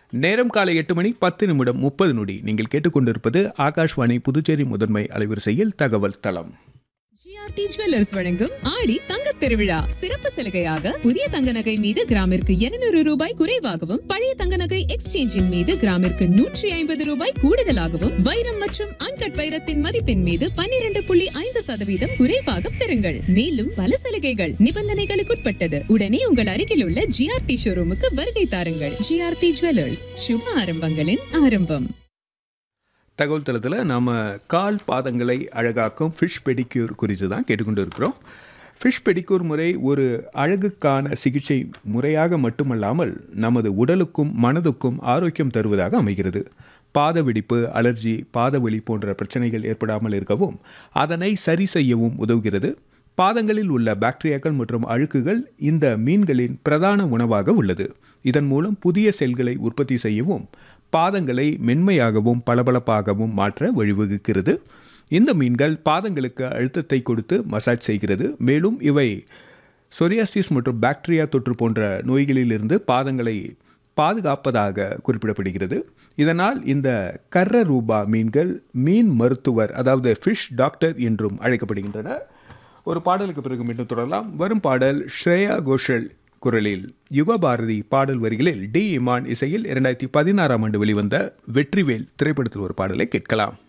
நேரம் காலை எட்டு மணி பத்து நிமிடம் முப்பது நொடி நீங்கள் கேட்டுக்கொண்டிருப்பது ஆகாஷ்வாணி புதுச்சேரி முதன்மை அலைவரிசையில் தகவல் தளம் ஜிஆர்டி ஜுவல்லர்ஸ் வழங்கும் ஆடி தங்க திருவிழா சிறப்பு சலுகையாக புதிய தங்க நகை மீது கிராமிற்கு 200 ரூபாய் குறைவாகவும் பழைய தங்க நகை எக்ஸ்சேஞ்சின் மீது கிராமிற்கு நூற்றி ஐம்பது ரூபாய் கூடுதலாகவும் வைரம் மற்றும் அன்கட் வைரத்தின் மதிப்பின் மீது 12.5% புள்ளி ஐந்து சதவீதம் குறைவாக பெறுங்கள் மேலும் பல சலுகைகள் நிபந்தனைகளுக்குட்பட்டது உடனே உங்கள் அருகில் உள்ள ஜிஆர்டி ஷோரூமுக்கு வருகை தாருங்கள் ஜிஆர்டி ஜுவல்லர்ஸ் சுப ஆரம்பங்களின் ஆரம்பம் தகவல் தளத்தில் நாம் கால் பாதங்களை அழகாக்கும் ஃபிஷ் பெடிக்யூர் குறித்து தான் கேட்டுக்கொண்டு இருக்கிறோம் ஃபிஷ் பெடிக்யூர் முறை ஒரு அழகுக்கான சிகிச்சை முறையாக மட்டுமல்லாமல் நமது உடலுக்கும் மனதுக்கும் ஆரோக்கியம் தருவதாக அமைகிறது பாத வெடிப்பு அலர்ஜி பாதவலி போன்ற பிரச்சனைகள் ஏற்படாமல் இருக்கவும் அதனை சரி செய்யவும் உதவுகிறது பாதங்களில் உள்ள பாக்டீரியாக்கள் மற்றும் அழுக்குகள் இந்த மீன்களின் பிரதான உணவாக உள்ளது இதன் மூலம் புதிய செல்களை உற்பத்தி செய்யவும் பாதங்களை மென்மையாகவும் பளபளப்பாகவும் மாற்ற வழிவகுக்கிறது இந்த மீன்கள் பாதங்களுக்கு அழுத்தத்தை கொடுத்து மசாஜ் செய்கிறது மேலும் இவை சொரியாசிஸ் மற்றும் பாக்டீரியா தொற்று போன்ற நோய்களிலிருந்து பாதங்களை பாதுகாப்பதாக குறிப்பிடப்படுகிறது இதனால் இந்த கர்ர ரூபா மீன்கள் மீன் மருத்துவர் அதாவது ஃபிஷ் டாக்டர் என்றும் அழைக்கப்படுகின்றன ஒரு பாடலுக்கு பிறகு மீண்டும் தொடரலாம் வரும் பாடல் ஸ்ரேயா கோஷல் குரலில் யுகபாரதி பாடல் வரிகளில் டி இமான் இசையில் இரண்டாயிரத்தி பதினாறாம் ஆண்டு வெளிவந்த வெற்றிவேல் திரைப்படத்தில் ஒரு பாடலை கேட்கலாம்